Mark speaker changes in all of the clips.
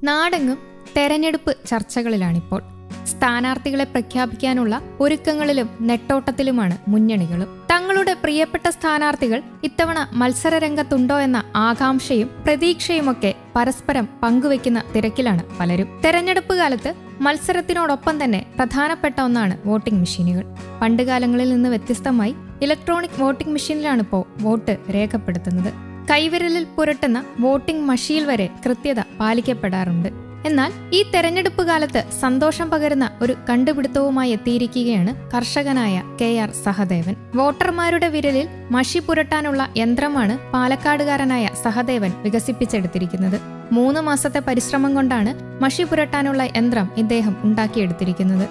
Speaker 1: നാടെങ്ങും തെരഞ്ഞെടുപ്പ് ചർച്ചകളിലാണിപ്പോൾ സ്ഥാനാർത്ഥികളെ പ്രഖ്യാപിക്കാനുള്ള ഒരുക്കങ്ങളിലും നെട്ടോട്ടത്തിലുമാണ് മുന്നണികളും തങ്ങളുടെ പ്രിയപ്പെട്ട സ്ഥാനാർത്ഥികൾ ഇത്തവണ മത്സര രംഗത്തുണ്ടോ എന്ന ആകാംക്ഷയും പ്രതീക്ഷയുമൊക്കെ പരസ്പരം പങ്കുവെക്കുന്ന തിരക്കിലാണ് പലരും തെരഞ്ഞെടുപ്പ് കാലത്ത് മത്സരത്തിനോടൊപ്പം തന്നെ പ്രധാനപ്പെട്ട ഒന്നാണ് വോട്ടിംഗ് മെഷീനുകൾ പണ്ടുകാലങ്ങളിൽ നിന്ന് വ്യത്യസ്തമായി ഇലക്ട്രോണിക് വോട്ടിംഗ് മെഷീനിലാണിപ്പോൾ വോട്ട് രേഖപ്പെടുത്തുന്നത് കൈവിരലിൽ പുരട്ടുന്ന വോട്ടിംഗ് മഷിയിൽ വരെ കൃത്യത പാലിക്കപ്പെടാറുണ്ട് എന്നാൽ ഈ തെരഞ്ഞെടുപ്പ് കാലത്ത് സന്തോഷം പകരുന്ന ഒരു കണ്ടുപിടുത്തവുമായി എത്തിയിരിക്കുകയാണ് കർഷകനായ കെ ആർ സഹദേവൻ വോട്ടർമാരുടെ വിരലിൽ മഷി പുരട്ടാനുള്ള യന്ത്രമാണ് പാലക്കാടുകാരനായ സഹദേവൻ വികസിപ്പിച്ചെടുത്തിരിക്കുന്നത് മൂന്ന് മാസത്തെ പരിശ്രമം കൊണ്ടാണ് മഷി പുരട്ടാനുള്ള യന്ത്രം ഇദ്ദേഹം ഉണ്ടാക്കിയെടുത്തിരിക്കുന്നത്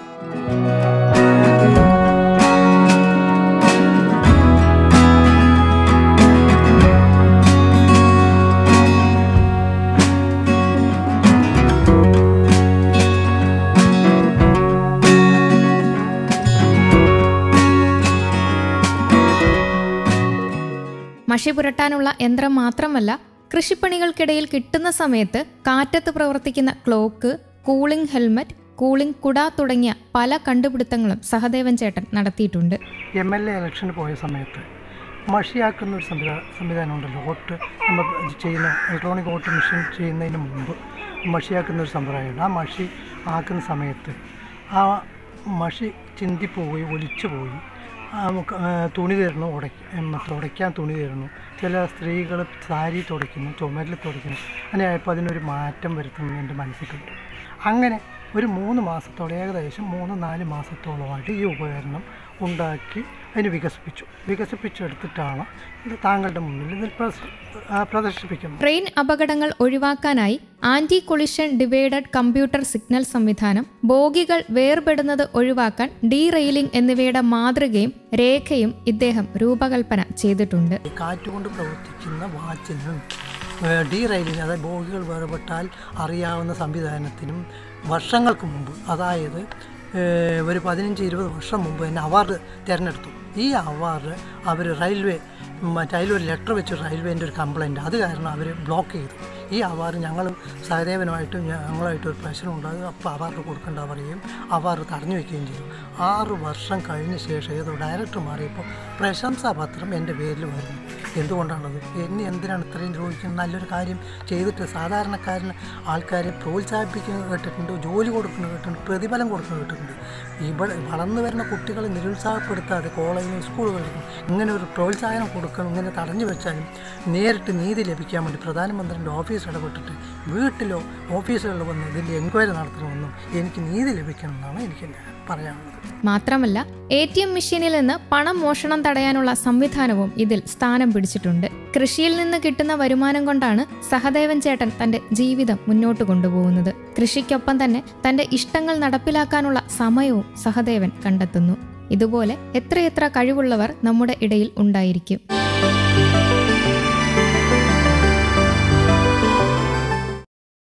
Speaker 1: മഷി പുരട്ടാനുള്ള യന്ത്രം മാത്രമല്ല കൃഷിപ്പണികൾക്കിടയിൽ കിട്ടുന്ന സമയത്ത് കാറ്റത്ത് പ്രവർത്തിക്കുന്ന ക്ലോക്ക് കൂളിംഗ് ഹെൽമറ്റ് കൂളിംഗ് കുട തുടങ്ങിയ പല കണ്ടുപിടുത്തങ്ങളും സഹദേവൻ ചേട്ടൻ നടത്തിയിട്ടുണ്ട്
Speaker 2: എം എൽ എ ഇലക്ഷന് പോയ സമയത്ത് മഷിയാക്കുന്ന ഒരു സംവിധാ സംവിധാനം ഉണ്ടല്ലോ വോട്ട് നമ്മൾ ചെയ്യുന്ന ഇലക്ട്രോണിക് വോട്ട് മെഷീൻ ചെയ്യുന്നതിന് മുമ്പ് മഷിയാക്കുന്ന ഒരു സമ്പ്രദായമുണ്ട് ആ മഷി ആക്കുന്ന സമയത്ത് ആ മഷി ചിന്തിപ്പോയി ഒലിച്ചു പോയി ആ നമുക്ക് ആ, തുണി തരുന്നു ഉടയ്ക്ക തുടയ്ക്കാൻ തുണി തരുന്നു ചില സ്ത്രീകൾ സാരി തുടയ്ക്കുന്നു ചുമരിൽ തുടയ്ക്കുന്നു അങ്ങനെ ആയപ്പോൾ അതിനൊരു മാറ്റം വരുത്തുന്നത് എൻ്റെ മനസ്സിലുണ്ട് അങ്ങനെ ഒരു മൂന്ന് മാസത്തോളം ഏകദേശം മൂന്ന് നാല് മാസത്തോളമായിട്ട് ഈ ഉപകരണം ഉണ്ടാക്കി അതിന് വികസിപ്പിച്ചു വികസിപ്പിച്ചെടുത്തിട്ടാണ് ഇത് താങ്കളുടെ മുന്നിൽ ഇതിൽ പ്രദർശ- ആ, പ്രദർശിപ്പിക്കുന്നത്
Speaker 1: ട്രെയിൻ അപകടങ്ങൾ ഒഴിവാക്കാനായി anti collision divided computer signal സംവിധാനം ബോഗികൾ വേർപെടുന്നത് ഒഴിവാക്കാൻ ഡി റെയിലിംഗ് എന്നിവയുടെ മാതൃകയും രേഖയും ഇദ്ദേഹം രൂപകൽപ്പന ചെയ്തിട്ടുണ്ട്
Speaker 2: ഈ കാറ്റുകൊണ്ട് പ്രവർത്തിക്കുന്ന വാച്ചിനും ഡി റെയിലിന് അതായത് ബോഗികൾ വേർപെട്ടാൽ അറിയാവുന്ന സംവിധാനത്തിനും വർഷങ്ങൾക്ക് മുമ്പ് അതായത് ഏഹ്, ഒരു പതിനഞ്ച് ഇരുപത് വർഷം മുമ്പ് തന്നെ അവാർഡ് തിരഞ്ഞെടുത്തു ഈ അവാർഡ് അവർ റെയിൽവേ മറ്റേ അതിലൊരു ലെറ്റർ വെച്ച് റെയിൽവേൻ്റെ ഒരു കംപ്ലയിൻറ്റ് അത് കാരണം അവർ ബ്ലോക്ക് ചെയ്തു ഈ അവാർഡ് ഞങ്ങളും സഹദേവനുമായിട്ട് ഞങ്ങളുമായിട്ട് ഒരു പ്രശ്നം ഉണ്ടാകും അപ്പോൾ അവാർഡ് കൊടുക്കേണ്ട പറയുകയും അവാർഡ് തടഞ്ഞു വയ്ക്കുകയും ചെയ്തു ആറ് വർഷം കഴിഞ്ഞ ശേഷം ഏതോ ഡയറക്ടർ മാറിയപ്പോൾ പ്രശംസാപത്രം എൻ്റെ പേരിൽ വരുന്നു എന്തുകൊണ്ടാണത് എന്നെ എന്തിനാണ് ഇത്രയും ദ്രോഹിക്കുന്നത് നല്ലൊരു കാര്യം ചെയ്തിട്ട് സാധാരണക്കാരന് ആൾക്കാരെ പ്രോത്സാഹിപ്പിക്കുന്നത് കേട്ടിട്ടുണ്ട് ജോലി കൊടുക്കുന്നത് കേട്ടിട്ടുണ്ട് പ്രതിഫലം കൊടുക്കുന്നത് കേട്ടിട്ടുണ്ട് ഇവിടെ വളർന്നു വരുന്ന കുട്ടികളെ നിരുത്സാഹപ്പെടുത്താതെ കോളേജിലും സ്കൂളുകളിലും ഇങ്ങനെ ഒരു പ്രോത്സാഹനം കൊടുക്കണം ഇങ്ങനെ തടഞ്ഞു വെച്ചാലും നേരിട്ട് നീതി ലഭിക്കാൻ വേണ്ടി പ്രധാനമന്ത്രിൻ്റെ ഓഫീസ് ഇടപെട്ടിട്ട് വീട്ടിലോ ഓഫീസുകളിലോ വന്ന് ഇതിൻ്റെ എൻക്വയറി നടത്തണമെന്നും എനിക്ക് നീതി ലഭിക്കണമെന്നാണ് എനിക്ക് പറയാനുള്ളത്
Speaker 1: മാത്രമല്ല എ ടി എം മെഷീനിൽ നിന്ന് പണം മോഷണം തടയാനുള്ള സംവിധാനവും ഇതിൽ സ്ഥാനം പിടിച്ചിട്ടുണ്ട് കൃഷിയിൽ നിന്ന് കിട്ടുന്ന വരുമാനം കൊണ്ടാണ് സഹദേവൻ ചേട്ടൻ തന്റെ ജീവിതം മുന്നോട്ട് കൊണ്ടുപോകുന്നത് കൃഷിക്കൊപ്പം തന്നെ തന്റെ ഇഷ്ടങ്ങൾ നടപ്പിലാക്കാനുള്ള സമയവും സഹദേവൻ കണ്ടെത്തുന്നു ഇതുപോലെ എത്രയെത്ര കഴിവുള്ളവർ നമ്മുടെ ഇടയിൽ ഉണ്ടായിരിക്കും